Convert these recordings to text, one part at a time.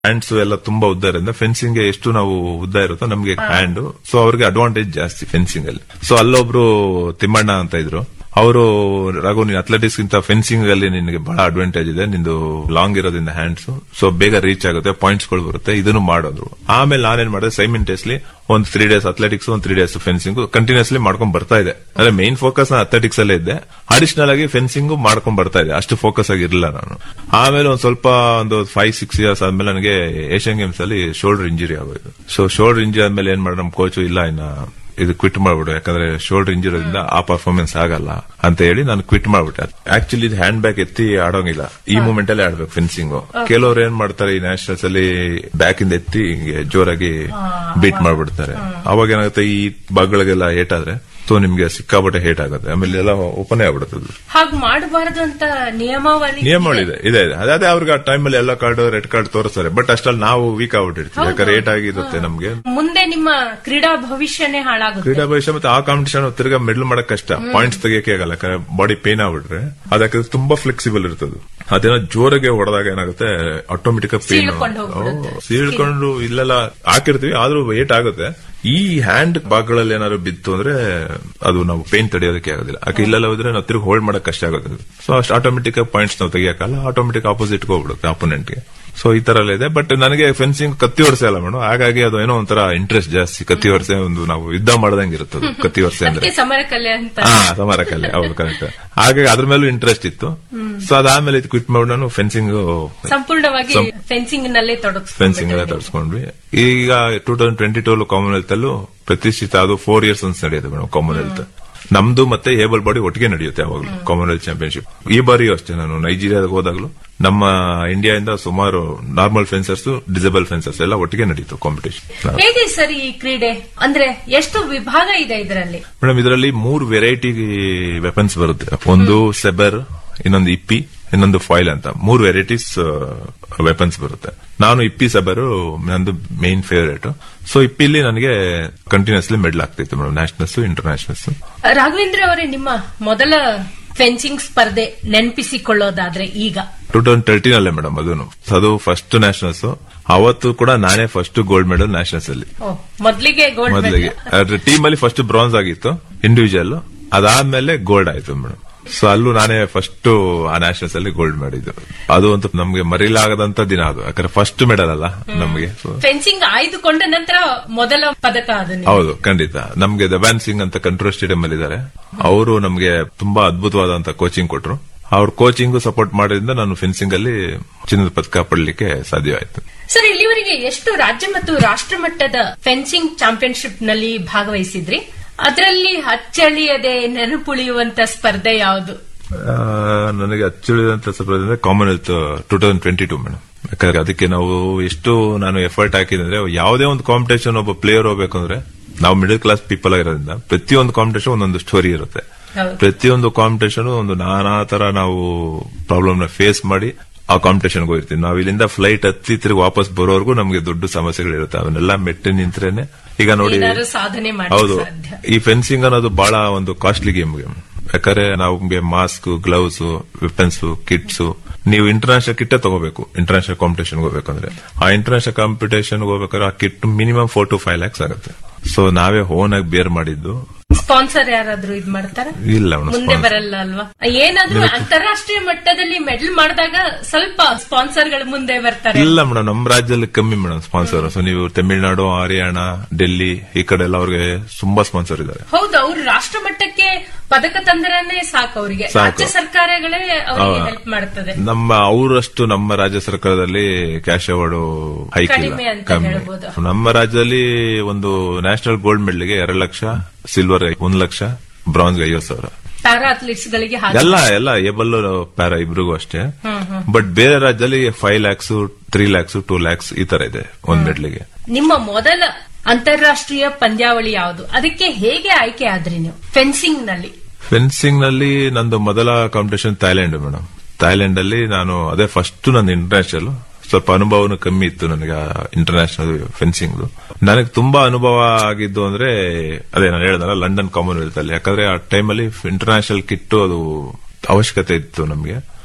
Hands ಎಲ್ಲ ತುಂಬಾ ಉದ್ದ ಇರೋದ್ರಿಂದ ಫೆನ್ಸಿಂಗ್ ಎಷ್ಟು ನಾವು ಉದ್ದ ಇರುತ್ತೋ ನಮ್ಗೆ ಹ್ಯಾಂಡ್ ಸೊ ಅವ್ರಿಗೆ ಅಡ್ವಾಂಟೇಜ್ ಜಾಸ್ತಿ ಫೆನ್ಸಿಂಗ್ ಅಲ್ಲಿ ಸೊ ಅಲ್ಲೊಬ್ರು ತಿಮ್ಮಣ್ಣ ಅಂತ ಇದ್ರು ಅವರು ರಘು ನೀನ್ ಅಥ್ಲೆಟಿಕ್ಸ್ ಗಿಂತ ಫೆನ್ಸಿಂಗ್ ಅಲ್ಲಿ ನಿನಗೆ ಬಹಳ ಅಡ್ವಾಂಟೇಜ್ ಇದೆ ನಿಂದು ಲಾಂಗ್ ಇರೋದ್ರಿಂದ ಹ್ಯಾಂಡ್ಸ್ ಸೊ ಬೇಗ ರೀಚ್ ಆಗುತ್ತೆ ಪಾಯಿಂಟ್ಸ್ ಗಳು ಬರುತ್ತೆ ಇದನ್ನು ಮಾಡೋದು ಆಮೇಲೆ ನಾನೇನ್ ಮಾಡಿದೆ ಸೈಮಿಂಟೇಸ್ಲಿ ಒಂದು ತ್ರೀ ಡೇಸ್ ಅಥ್ಲೆಟಿಕ್ಸ್ ಒಂದು ತ್ರೀ ಡೇಸ್ ಫೆನ್ಸಿಂಗ್ ಕಂಟಿನ್ಯೂಸ್ಲಿ ಮಾಡ್ಕೊಂಡ್ ಬರ್ತಾ ಇದೆ ಅಂದ್ರೆ ಮೇನ್ ಫೋಕಸ್ ನಾನು ಅಥ್ಲೆಟಿಕ್ಸ್ ಅಲ್ಲೇ ಇದ್ದೆ ಅಡಿಷನಲ್ ಆಗಿ ಫೆನ್ಸಿಂಗ್ ಮಾಡ್ಕೊಂಡ್ ಬರ್ತಾ ಇದೆ ಅಷ್ಟು ಫೋಕಸ್ ಆಗಿರಲಿಲ್ಲ ನಾನು ಆಮೇಲೆ ಒಂದ್ ಸ್ವಲ್ಪ ಒಂದು ಫೈವ್ ಸಿಕ್ಸ್ ಇಯರ್ಸ್ ಆದ್ಮೇಲೆ ನನಗೆ ಏಷ್ಯನ್ ಗೇಮ್ಸ್ ಅಲ್ಲಿ ಶೋಲ್ಡರ್ ಇಂಜುರಿ ಆಗೋಯ್ತು ಸೊ ಶೋಲ್ಡರ್ ಇಂಜುರಿ ಆದ್ಮೇಲೆ ಏನ್ ಮಾಡಿ ನಮ್ ಕೋಚು ಇಲ್ಲ ಇನ್ನ ಇದು ಕ್ವಿಟ್ ಮಾಡ್ಬಿಡು ಯಾಕಂದ್ರೆ ಶೋಲ್ಡರ್ ಇಂಜುರಿಯಿಂದ ಆ ಪರ್ಫಾರ್ಮೆನ್ಸ್ ಆಗಲ್ಲ ಅಂತ ಹೇಳಿ ನಾನು ಕ್ವಿಟ್ ಮಾಡ್ಬಿಟ್ಟೆ ಆಕ್ಚುಲಿ ಇದು ಹ್ಯಾಂಡ್ ಬ್ಯಾಗ್ ಎತ್ತಿ ಆಡೋಂಗಿಲ್ಲ ಈ ಮೂಮೆಂಟ್ ಅಲ್ಲಿ ಆಡ್ಬೇಕು ಫೆನ್ಸಿಂಗ್ ಕೆಲವರು ಏನ್ ಮಾಡ್ತಾರೆ ಈ ನ್ಯಾಷನಲ್ಸ್ ಅಲ್ಲಿ ಬ್ಯಾಕ್ ಇಂದ ಎತ್ತಿ ಹಿಂಗೆ ಜೋರಾಗಿ ಬೀಟ್ ಮಾಡ್ಬಿಡ್ತಾರೆ ಅವಾಗ ಏನಾಗುತ್ತೆ ಈ ಭಾಗಗಳಿಗೆಲ್ಲ ಏಟಾದ್ರೆ ಸೊ ನಿಮ್ಗೆ ಸಿಕ್ಕಾಪಟ್ಟೆ ಹೇಟ್ ಆಗುತ್ತೆ ಆಮೇಲೆ ಎಲ್ಲ ಓಪನ್ ಆಗ್ಬಿಡುತ್ತೆ ಅದು. ಹಾಗೆ ಮಾಡಬಾರದು ಅಂತ ನಿಯಮಾವಳಿ ನಿಯಮಗಳಿದೆ ಇದೆ ಇದೆ ಅದೇ ಅವ್ರಿಗೆ ಆ ಟೈಮಲ್ಲಿ ಎಲ್ಲ ಕಾರ್ಡ್ ರೆಡ್ ಕಾರ್ಡ್ ತೋರಿಸ್ತಾರೆ ಬಟ್ ಅಷ್ಟ್ರಲ್ಲಿ ನಾವು ವೀಕ್ ಆಗ್ಬಿಟ್ಟಿರ್ತೀವಿ ಯಾಕಂದ್ರೆ ಏಟ್ ಆಗಿರುತ್ತೆ ನಮ್ಗೆ ಮುಂದೆ ನಿಮ್ಮ ಕ್ರೀಡಾ ಭವಿಷ್ಯನೇ ಹಾಳಾಗುತ್ತೆ ಕ್ರೀಡಾ ಭವಿಷ್ಯ ಮತ್ತೆ ಆ ಕಾಂಪಿಟೇಷನ್ ತಿರ್ಗಾ ಮೆಡಲ್ ಮಾಡಕ್ ಕಷ್ಟ ಪಾಯಿಂಟ್ಸ್ ತೆಗಿಯಕ್ಕೆ ಆಗಲ್ಲ ಯಾಕಂದ್ರೆ ಬಾಡಿ ಪೇನ್ ಆಗ್ಬಿಟ್ರೆ ಅದಕ್ಕೆ ತುಂಬಾ ಫ್ಲೆಕ್ಸಿಬಲ್ ಇರ್ತದೆ ಅದೇನೋ ಜೋರಾಗೆ ಹೊಡೆದಾಗ ಏನಾಗುತ್ತೆ ಆಟೋಮೆಟಿಕ್ ಪೇನ್ ಸೀಳ್ಕೊಂಡ್ ಹೋಗ್ಬಿಡುತ್ತೆ. ಸೀಳ್ಕೊಂಡು ಇಲ್ಲೆಲ್ಲ ಹಾಕಿರ್ತೀವಿ ಆದ್ರೂ ವೇಟ್ ಆಗುತ್ತೆ ಈ ಹ್ಯಾಂಡ್ ಭಾಗಗಳಲ್ಲಿ ಏನಾದ್ರು ಬಿತ್ತು ಅಂದ್ರೆ ಅದು ನಾವು ಪೇನ್ ತಡೆಯೋದಕ್ಕೆ ಆಗೋದಿಲ್ಲ ಯಾಕೆ ಇಲ್ಲೆಲ್ಲ ಹೋದ್ರೆ ನಾವು ತಿರುಗಿ ಹೋಲ್ಡ್ ಮಾಡಕ್ ಕಷ್ಟ ಆಗುತ್ತೆ ಸೊ ಅಷ್ಟು ಆಟೋಮೆಟಿಕ್ ಪಾಯಿಂಟ್ಸ್ ನಾವು ತೆಗಿಯಕ್ಕಲ್ಲ ಆಟೋಮೆಟಿಕ್ ಆಪೋಸಿಟ್ ಹೋಗ್ಬಿಡುತ್ತೆ ಅಪೋನೆಂಟ್ಗೆ ಸೊ ಈ ತರ ಎಲ್ಲ ಇದೆ ಬಟ್ ನನಗೆ ಫೆನ್ಸಿಂಗ್ ಕತ್ತಿ ಹೊಡ್ಸೆ ಅಲ್ಲ ಮೇಡಮ್ ಹಾಗಾಗಿ ಅದು ಏನೋ ಒಂಥರ ಇಂಟ್ರೆಸ್ಟ್ ಜಾಸ್ತಿ ಕತ್ತಿ ಹೊಡ್ಸೆ ಒಂದು ನಾವು ಯುದ್ಧ ಮಾಡ್ದಂಗೆ ಇರುತ್ತೆ ಅದು ಕತ್ತಿ ಹೊಡ್ಸೆ ಅಂದ್ರೆ ಅದಕ್ಕೆ ಸಮರ ಕಲೆ ಅಂತ ಹಾ ಸಮರ ಕಲೆ ಹೌದು ಕರೆಕ್ಟ್ ಹಾಗಾಗಿ ಅದ್ರ ಮೇಲೂ ಇಂಟ್ರೆಸ್ಟ್ ಇತ್ತು ಸೊ ಅದಾದ್ಮೇಲೆ ಇದು ಕ್ವಿಟ್ ಮಾಡಿ ನಾನು ಫೆನ್ಸಿಂಗ್ ಸಂಪೂರ್ಣವಾಗಿ ಫೆನ್ಸಿಂಗ್ ನಲ್ಲೇ ಫೆನ್ಸಿಂಗ್ ಎಲ್ಲ ತೊಡಗಿಸ್ಕೊಂಡು ತರಿಸ್ಕೊಂಡ್ವಿ ಈಗ two thousand twenty two Commonwealth ಅಲ್ಲೂ ಪ್ರತಿಷ್ಠಿತ ಅದು ಫೋರ್ ಇಯರ್ಸ್ ಅಂತ ನಡೆಯುತ್ತೆ ಮೇಡಮ್ ಕಾಮನ್ವೆಲ್ತ್ ನಮ್ದು ಮತ್ತೆ ಏಬಲ್ ಬಾಡಿ ಒಟ್ಟಿಗೆ ನಡೆಯುತ್ತೆ ಯಾವಾಗಲೂ ಕಾಮನ್ವೆಲ್ತ್ ಚಾಂಪಿಯನ್ಶಿಪ್ ಈ ಬಾರಿಯೂ ಅಷ್ಟೇ ನಾನು ನೈಜೀರಿಯಾದಾಗ ಹೋದಾಗಲೂ ನಮ್ಮ ಇಂಡಿಯಾದಿಂದ ಸುಮಾರು ನಾರ್ಮಲ್ ಫೆನ್ಸರ್ಸ್ ಡಿಸೇಬಲ್ ಫೆನ್ಸರ್ಸ್ ಎಲ್ಲ ಒಟ್ಟಿಗೆ ನಡೀತು ಕಾಂಪಿಟೇಷನ್ ಹೇಗೆ ಸರ್ ಈ ಕ್ರೀಡೆ ಅಂದ್ರೆ ಎಷ್ಟು ವಿಭಾಗ ಇದೆ ಇದರಲ್ಲಿ ಮೇಡಮ್ ಇದರಲ್ಲಿ ಮೂರು ವೆರೈಟಿ ವೆಪನ್ಸ್ ಬರುತ್ತೆ ಒಂದು ಸೆಬರ್ ಇನ್ನೊಂದು ಇಪ್ಪಿ ಇನ್ನೊಂದು ಫಾಯಿಲ್ ಅಂತ ಮೂರು ವೆರೈಟೀಸ್ ವೆಪನ್ಸ್ ಬರುತ್ತೆ ನಾನು ಇಪ್ಪಿ ಸೆಬರು ನಂದು ಮೇನ್ ಫೇವರೇಟ್ ಸೊ ಇಪ್ಪಿಲಿ ನನಗೆ ಕಂಟಿನ್ಯೂಸ್ಲಿ ಮೆಡಲ್ ಆಗ್ತಿತ್ತು ಮೇಡಮ್ ನ್ಯಾಷನಲ್ಸ್ ಇಂಟರ್ನ್ಯಾಷನಲ್ಸ್ ರಾಘವೇಂದ್ರ ಅವರೇ ನಿಮ್ಮ ಮೊದಲ ಫೆನ್ಸಿಂಗ್ ಸ್ಪರ್ಧೆ ನೆನಪಿಸಿಕೊಳ್ಳೋದಾದ್ರೆ ಈಗ ಟೂ ತೌಸಂಡ್ ತರ್ಟೀನ್ ಅಲ್ಲೇ ಮೇಡಮ್ ಅದನ್ನು ಅದು ಫಸ್ಟ್ ನ್ಯಾಷನಲ್ಸ್ ಅವತ್ತು ಕೂಡ ನಾನೇ ಫಸ್ಟ್ ಗೋಲ್ಡ್ ಮೆಡಲ್ ನ್ಯಾಷನಲ್ಸ್ ಅಲ್ಲಿ ಓ, ಮೊದ್ಲಿಗೆ ಗೋಲ್ಡ್ ಮೊದಲಿಗೆ ಟೀಮ್ ಅಲ್ಲಿ ಫಸ್ಟ್ ಬ್ರಾನ್ಸ್ ಆಗಿತ್ತು ಇಂಡಿವಿಜುವಲ್ ಅದಾದ್ಮೇಲೆ ಗೋಲ್ಡ್ ಆಯ್ತು ಮೇಡಮ್ ಸೊ ಅಲ್ಲೂ ನಾನೇ ಫಸ್ಟ್ ಆ ನ್ಯಾಷನಲ್ಸ್ ಅಲ್ಲಿ ಗೋಲ್ಡ್ ಮಾಡಿದ್ದು ಅದು ಅಂತೂ ನಮ್ಗೆ ಮರಿಲಾಗದಂತ ದಿನ ಅದು ಯಾಕಂದ್ರೆ ಫಸ್ಟ್ ಮೆಡಲ್ ಅಲ್ಲ ನಮ್ಗೆ So, ಫೆನ್ಸಿಂಗ್ ಆಯ್ದುಕೊಂಡ ನಂತರ ಮೊದಲ ಪದಕ ಅದು ನಿಮ್ಗೆ. ಹೌದು ಖಂಡಿತ ನಮ್ಗೆ ದಬಾನ್ ಸಿಂಗ್ ಅಂತ ಕಂಟ್ರೋಲ್ ಸ್ಟೇಡಿಯಂ ಅಲ್ಲಿ ಇದ್ದಾರೆ ಅವರು ನಮ್ಗೆ ತುಂಬಾ ಅದ್ಭುತವಾದಂತ ಕೋಚಿಂಗ್ ಕೊಟ್ರು ಅವ್ರ ಕೋಚಿಂಗ್ ಸಪೋರ್ಟ್ ಮಾಡೋದ್ರಿಂದ ನಾನು ಫೆನ್ಸಿಂಗ್ ಅಲ್ಲಿ ಚಿನ್ನದ ಪದಕ ಪಡಲಿಕ್ಕೆ ಸಾಧ್ಯವಾಯಿತು ಸರ್ ಇಲ್ಲಿವರೆಗೆ ಎಷ್ಟು ರಾಜ್ಯ ಮತ್ತು ರಾಷ್ಟ್ರ ಮಟ್ಟದ ಫೆನ್ಸಿಂಗ್ ಚಾಂಪಿಯನ್ಶಿಪ್ ನಲ್ಲಿ ಭಾಗವಹಿಸಿದ್ರಿ ಅದರಲ್ಲಿ ಅಚ್ಚಳಿಯದೆ ನೆನಪುಳಿಯುವಂತ ಸ್ಪರ್ಧೆ ಯಾವುದು ಆ, ನನಗೆ ಅಚ್ಚಳಿದಂತ ಅಂದ್ರೆ Commonwealth two thousand twenty two madam ಯಾಕಂದ್ರೆ ಅದಕ್ಕೆ ನಾವು ಎಷ್ಟು ನಾನು ಎಫರ್ಟ್ ಹಾಕಿದ್ರೆ ಯಾವುದೇ ಒಂದು ಕಾಂಪಿಟೇಷನ್ ಒಬ್ಬ ಪ್ಲೇಯರ್ ಹೋಗ್ಬೇಕಂದ್ರೆ ನಾವು ಮಿಡಲ್ ಕ್ಲಾಸ್ ಪೀಪಲ್ ಆಗಿರೋದ್ರಿಂದ ಪ್ರತಿಯೊಂದು ಕಾಂಪಿಟೇಷನ್ ಒಂದೊಂದು ಸ್ಟೋರಿ ಇರುತ್ತೆ ಹೌದು. ಪ್ರತಿಯೊಂದು ಕಾಂಪಿಟೇಷನ್ ಒಂದು ನಾನಾ ತರ ನಾವು ಪ್ರಾಬ್ಲಮ್ ನ ಫೇಸ್ ಮಾಡಿ ಆ ಕಾಂಪಿಟೇಷನ್ ಹೋಗಿರ್ತೀವಿ ನಾವು ಇಲ್ಲಿಂದ ಫ್ಲೈಟ್ ಹತ್ತಿ ತಿರುಗಿ ವಾಪಸ್ ಬರೋವರೆಗೂ ನಮ್ಗೆ ದೊಡ್ಡ ಸಮಸ್ಯೆಗಳಿರುತ್ತೆ ಅವನ್ನೆಲ್ಲ ಮೆಟ್ಟಿ ನಿಂತ್ರೇನೆ ಈಗ ನೋಡಿ ಏನಾದ್ರು ಸಾಧನೆ ಹೌದು ಮಾಡಲು ಸಾಧ್ಯ ಈ ಫೆನ್ಸಿಂಗ್ ಅನ್ನೋದು ಬಹಳ ಒಂದು ಕಾಸ್ಟ್ಲಿ ಗೇಮ್ ಯಾಕಂದ್ರೆ ನಮ್ಗೆ ಮಾಸ್ಕ್ ಗ್ಲೌಸ್ ವೆಪನ್ಸ್ ಕಿಟ್ಸ್ ನೀವು ಇಂಟರ್ನ್ಯಾಷನಲ್ ಕಿಟ್ಟೇ ತಗೋಬೇಕು ಇಂಟರ್ನ್ಯಾಷನಲ್ ಕಾಂಪಿಟೇಷನ್ ಹೋಗ್ಬೇಕಂದ್ರೆ ಆ ಇಂಟರ್ನ್ಯಾಷನಲ್ ಕಾಂಪಿಟೇಷನ್ ಹೋಗ್ಬೇಕಾದ್ರೆ ಆ kit minimum four to five lakhs ಆಗುತ್ತೆ ಸೊ ನಾವೇ ಓನ್ ಆಗಿ ಬೇರ್ ಮಾಡಿದ್ದು ಸ್ಪಾನ್ಸರ್ ಯಾರಾದ್ರೂ ಇದ್ ಮಾಡ್ತಾರ ಇಲ್ಲ ಮೇಡಮ್ ಮುಂದೆ ಬರಲ್ಲ ಅಲ್ವಾ ಏನಾದ್ರೂ ಅಂತಾರಾಷ್ಟ್ರೀಯ ಮಟ್ಟದಲ್ಲಿ ಮೆಡಲ್ ಮಾಡಿದಾಗ ಸ್ವಲ್ಪ ಸ್ಪಾನ್ಸರ್ಗಳು ಮುಂದೆ ಬರ್ತಾರೆ ಇಲ್ಲ ಮೇಡಮ್ ನಮ್ಮ ರಾಜ್ಯದಲ್ಲಿ ಕಮ್ಮಿ ಮೇಡಮ್ ಸ್ಪಾನ್ಸರ್ ಸೊ ನೀವು ತಮಿಳುನಾಡು ಹರಿಯಾಣ ಡೆಲ್ಲಿ ಈ ಕಡೆ ಎಲ್ಲ ಅವ್ರಿಗೆ ತುಂಬಾ ಸ್ಪಾನ್ಸರ್ ಇದ್ದಾರೆ ಹೌದು ಅವ್ರು ರಾಷ್ಟ್ರ ಮಟ್ಟಕ್ಕೆ ಪದಕ ತಂದ್ರನೇ ಸಾಕು ಅವರಿಗೆ ಸಾಕು. ರಾಜ್ಯ ಸರ್ಕಾರಗಳೇ ಅವರಿಗೆ ಹೌದು. ಹೆಲ್ಪ್ ಮಾಡುತ್ತದೆ ನಮ್ಮ ಅವರಷ್ಟು ನಮ್ಮ ರಾಜ್ಯ ಸರ್ಕಾರದಲ್ಲಿ ಕ್ಯಾಶ್ ಅವಾರ್ಡ್ ಹೈಕ್ ಕಡಿಮೆ ಇಲ್ಲ ಅಂತ ಕಮ್ಮಿ ಹೇಳ್ಬೋದು. ನಮ್ಮ ರಾಜ್ಯದಲ್ಲಿ ಒಂದು ನ್ಯಾಷನಲ್ ಗೋಲ್ಡ್ ಮೆಡಲ್ಗೆ ಎರಡು ಲಕ್ಷ ಸಿಲ್ವರ್ ಒಂದ್ ಲಕ್ಷ ಬ್ರಾನ್ಸ್ ಐವತ್ತು ಸಾವಿರ ಪ್ಯಾರಾ ಅಥ್ಲೀಟ್ಸ್ ಗಳಿಗೆ ಹಾಗೆ ಎಲ್ಲ ಎಲ್ಲ ಏಬಲ್ ಪ್ಯಾರ ಇಬ್ರಿಗೂ ಅಷ್ಟೇ ಬಟ್ ಬೇರೆ ರಾಜ್ಯದಲ್ಲಿ five lakhs three lakhs two lakhs ಈ ತರ ಇದೆ ಒಂದ್ ಮೆಡ್ಲಿಗೆ ನಿಮ್ಮ ಮೊದಲ ಅಂತಾರಾಷ್ಟ್ರೀಯ ಪಂದ್ಯಾವಳಿ ಯಾವುದು ಅದಕ್ಕೆ ಹೇಗೆ ಆಯ್ಕೆ ಆದ್ರಿ ನೀವು ಫೆನ್ಸಿಂಗ್ ನಲ್ಲಿ ಫೆನ್ಸಿಂಗ್ ನಲ್ಲಿ ನಂದು ಮೊದಲ ಕಾಂಪಿಟೇಷನ್ ಥೈಲ್ಯಾಂಡ್ ಮೇಡಮ್ ಥೈಲ್ಯಾಂಡ್ ಅಲ್ಲಿ ನಾನು ಅದೇ ಫಸ್ಟ್ ನಂದು ಇಂಟರ್ನ್ಯಾಷನಲ್ ಸ್ವಲ್ಪ ಅನುಭವನು ಕಮ್ಮಿ ಇತ್ತು ನನಗೆ ಇಂಟರ್ನ್ಯಾಷನಲ್ ಫೆನ್ಸಿಂಗ್ ನನಗೆ ತುಂಬಾ ಅನುಭವ ಆಗಿದ್ದು ಅಂದ್ರೆ ಅದೇ ನಾನು ಹೇಳ್ದಲ್ಲ ಲಂಡನ್ ಕಾಮನ್ವೆಲ್ತ್ ಅಲ್ಲಿ ಯಾಕಂದ್ರೆ ಆ ಟೈಮಲ್ಲಿ ಇಂಟರ್ನ್ಯಾಷನಲ್ ಕಿಟ್ಟು ಅದು ಅವಶ್ಯಕತೆ ಇತ್ತು ನಮಗೆ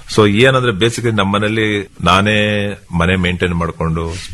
ಸೊ ಏನಂದ್ರೆ ಬೇಸಿಕಲಿ ನಮ್ಮ ಮನೇಲಿ ನಾನೇ ಮನೆ ಮೇಂಟೈನ್ ಮಾಡ್ಕೊಂಡು